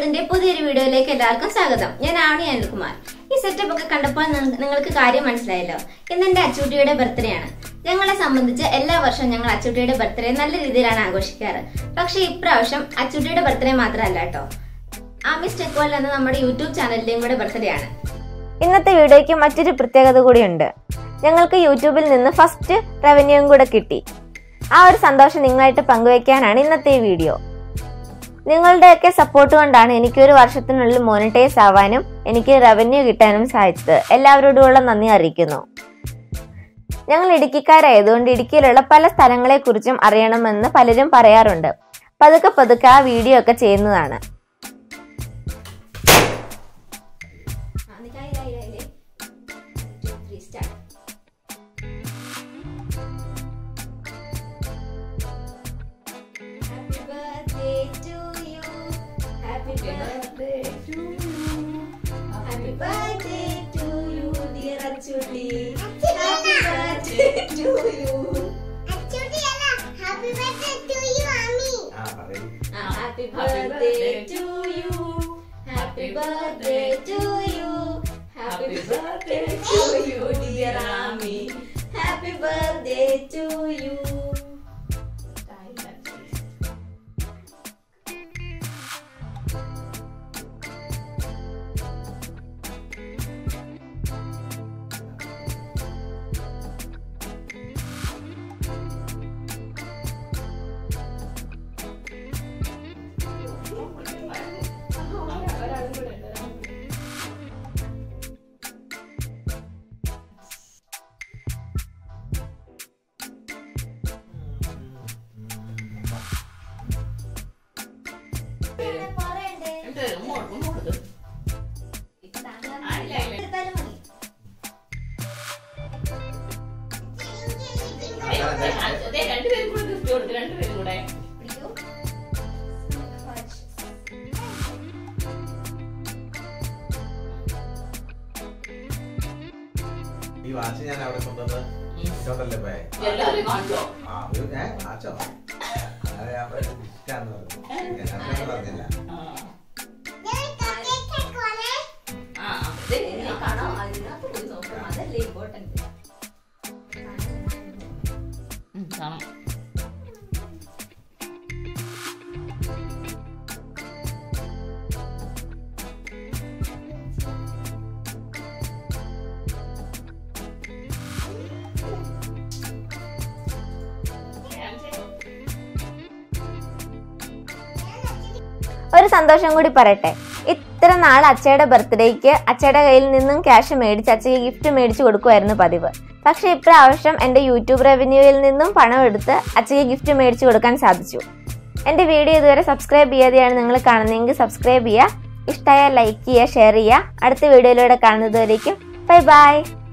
ബ്ലോഗ്സിന്റെ പുതിയൊരു വീഡിയോയിലേക്ക് എല്ലാവർക്കും സ്വാഗതം ഞാൻ ആവണി അനിൽകുമാർ ഈ സെറ്റപ്പ് ഒക്കെ കണ്ടപ്പോൾ നിങ്ങ- നിങ്ങൾക്ക് കാര്യം മനസ്സിലായല്ലോ ഇന്ന് എന്റെ അച്ചൂട്ടിയുടെ ബർത്ത്ഡേ ആണ് ഞങ്ങളെ സംബന്ധിച്ച് എല്ലാ വർഷവും ഞങ്ങൾ അച്ചൂട്ടിയുടെ ബർത്ത്ഡേ നല്ല രീതിയിലാണ് ആഘോഷിക്കാറ് പക്ഷേ ഇപ്രാവശ്യം അച്ചൂട്ടിയുടെ ബർത്ത്ഡേ മാത്രമല്ല കേട്ടോ ആമിസ് ടെക്വൽ എന്ന നമ്മുടെ യൂട്യൂബ് ചാനലിന്റെയും കൂടെ ബർത്ത്ഡേ ആണ് ഇന്നത്തെ വീഡിയോയ്ക്ക് മറ്റൊരു പ്രത്യേകത കൂടിയുണ്ട് ഞങ്ങൾക്ക് യൂട്യൂബിൽ നിന്ന് ഫസ്റ്റ് റവന്യൂവും കൂടെ കിട്ടി ആ ഒരു സന്തോഷം നിങ്ങളായിട്ട് പങ്കുവയ്ക്കാനാണ് ഇന്നത്തെ ഈ വീഡിയോ നിങ്ങളുടെയൊക്കെ സപ്പോർട്ട് കൊണ്ടാണ് എനിക്ക് ഒരു വർഷത്തിനുള്ളിൽ മോണിറ്റൈസ് ആവാനും എനിക്ക് റവന്യൂ കിട്ടാനും സാധിച്ചത് എല്ലാവരോടുമുള്ള നന്ദി അറിയിക്കുന്നു ഞങ്ങൾ ഇടുക്കിക്കാരായതുകൊണ്ട് ഇടുക്കിയിലുള്ള പല സ്ഥലങ്ങളെക്കുറിച്ചും അറിയണമെന്ന് പലരും പറയാറുണ്ട് പതുക്കെ പതുക്കെ ആ വീഡിയോ ഒക്കെ ചെയ്യുന്നതാണ് Happy birthday to you. Happy birthday to you. Happy birthday to you, dear Achuli. Happy birthday to you. Happy birthday to you അമ്മി ആ പറയൂ Ah, Happy birthday to you. Happy birthday to you. Happy birthday to you, dear Ami. Happy birthday to you. രണ്ടുപേരും കൂടെ gift കൊടുത്തു രണ്ടുപേരും കൂടെ ഈ watch ഞാൻ അവിടെ കൊണ്ടുവന്ന് ഇട്ടോണ്ടല്ലേ പോയെ എല്ലാവരും കാണിച്ചോ ആ ഒരു ഞാൻ വാച്ചോ അത് ഞാൻ പറഞ്ഞു ഇഷ്ടാന്ന് പറഞ്ഞു ഞാൻ അങ്ങനെ പറഞ്ഞില്ല ആ. ഞാൻ കേക്ക് കൊലേ ആ ഇത് എന്നെ കാണാം അതിനകത്ത് പോയി നോക്കണം അതല്ലേ ഇമ്പോർട്ടന്റ് ഉം, കാണാം ഒരു സന്തോഷം കൂടി പറയട്ടെ ഇത്ര നാൾ അച്ചയുടെ ബർത്ത്ഡേക്ക് അച്ചയുടെ കയ്യിൽ നിന്നും ക്യാഷ് മേടിച്ച് അച്ചയ്ക്ക് ഗിഫ്റ്റ് മേടിച്ച് കൊടുക്കുമായിരുന്നു പതിവ് പക്ഷേ ഇപ്രാവശ്യം എൻ്റെ യൂട്യൂബ് റവന്യൂവിൽ നിന്നും പണം എടുത്ത് അച്ചയ്ക്ക് ഗിഫ്റ്റ് മേടിച്ച് കൊടുക്കാൻ സാധിച്ചു എൻ്റെ വീഡിയോ ഇതുവരെ സബ്സ്ക്രൈബ് ചെയ്യാതെയാണ് നിങ്ങൾ കാണുന്നതെങ്കിൽ സബ്സ്ക്രൈബ് ചെയ്യുക ഇഷ്ടമായാൽ ലൈക്ക് ചെയ്യുക ഷെയർ ചെയ്യുക അടുത്ത വീഡിയോയിലൂടെ കാണുന്നതുവരേക്കും ബൈ ബൈ